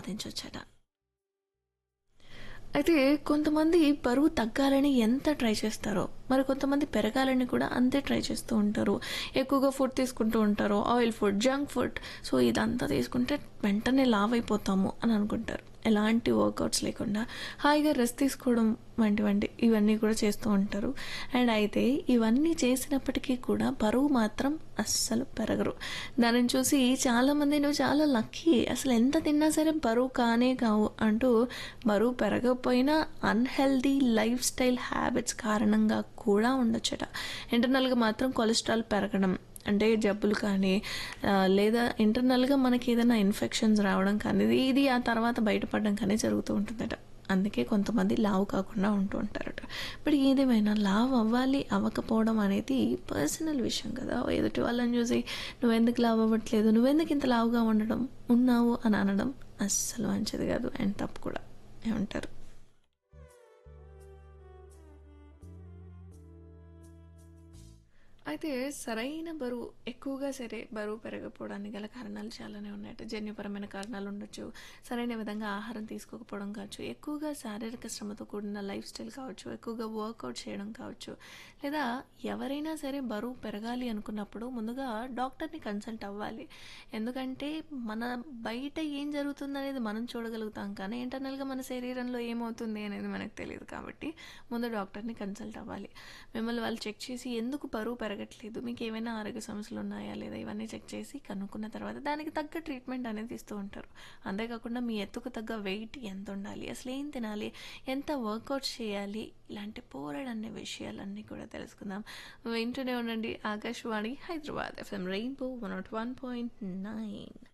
సాధించవచ్చట అయితే కొంతమంది బరువు తగ్గాలని ఎంత ట్రై చేస్తారో మరి కొంతమంది పెరగాలని కూడా అంతే ట్రై చేస్తూ ఉంటారు ఎక్కువగా ఫుడ్ తీసుకుంటూ ఉంటారు oil food junk food so ఇదంతా తీసుకుంటే వెంటనే లావ్ అయిపోతాము అని అనుకుంటారు ఎలాంటి వర్కౌట్స్ లేకుండా హాయిగా రెస్ట్ తీసుకోవడం వంటివంటి ఇవన్నీ కూడా చేస్తూ ఉంటారు అండ్ అయితే ఇవన్నీ చేసినప్పటికీ కూడా బరువు మాత్రం అస్సలు పెరగరు దానిని చూసి చాలామంది నువ్వు చాలా లక్కీ అసలు ఎంత తిన్నా సరే బరువు కానే కావు అంటూ బరువు పెరగకపోయినా అన్హెల్దీ లైఫ్ స్టైల్ హ్యాబిట్స్ కారణంగా కూడా ఉండొచ్చట ఇంటర్నల్గా మాత్రం కొలెస్ట్రాల్ పెరగడం అంటే జబ్బులు కానీ ఆ, లేదా ఇంటర్నల్గా మనకి ఏదైనా ఇన్ఫెక్షన్స్ రావడం కానీ ఇది ఆ తర్వాత బయటపడడం కానీ జరుగుతూ ఉంటుందట అందుకే కొంతమంది లావు కాకుండా ఉంటూ ఉంటారట బట్ ఏదేమైనా లావ్ అవ్వాలి అవ్వకపోవడం అనేది పర్సనల్ విషయం కదా ఎదుటి వాళ్ళని చూసి నువ్వెందుకు లావ్ అవ్వట్లేదు నువ్వెందుకు ఇంత లావుగా ఉండడం ఉన్నావు అని అనడం అస్సలు మంచిది కాదు అండ్ తప్పు కూడా ఏమంటారు అయితే సరైన బరువు ఎక్కువగా సరే బరువు పెరగకపోవడానికి గల కారణాలు చాలానే ఉన్నాయట జన్యుపరమైన కారణాలు ఉండొచ్చు సరైన విధంగా ఆహారం తీసుకోకపోవడం కావచ్చు ఎక్కువగా శారీరక శ్రమతో కూడిన లైఫ్ స్టైల్ కావచ్చు ఎక్కువగా వర్కౌట్ చేయడం కావచ్చు లేదా ఎవరైనా సరే బరువు పెరగాలి అనుకున్నప్పుడు ముందుగా డాక్టర్ని కన్సల్ట్ అవ్వాలి ఎందుకంటే మన బయట ఏం జరుగుతుంది అనేది మనం చూడగలుగుతాం కానీ ఇంటర్నల్గా మన శరీరంలో ఏమవుతుంది అనేది మనకు తెలియదు కాబట్టి ముందు డాక్టర్ని కన్సల్ట్ అవ్వాలి మిమ్మల్ని వాళ్ళు చెక్ చేసి ఎందుకు బరువు పెరగట్లేదు మీకు ఏమైనా ఆరోగ్య సమస్యలు ఉన్నాయా లేదా ఇవన్నీ చెక్ చేసి కనుక్కున్న తర్వాత దానికి తగ్గ ట్రీట్మెంట్ అనేది ఇస్తూ ఉంటారు అంతేకాకుండా మీ ఎత్తుకు తగ్గ వెయిట్ ఎంత ఉండాలి అసలు ఏం తినాలి ఎంత వర్కౌట్ చేయాలి ఇలాంటి పోరాడనే విషయాలన్నీ కూడా తెలుసుకుందాం వింటూనే ఉండండి Akashvani Hyderabad FM rainbow one naught one point nine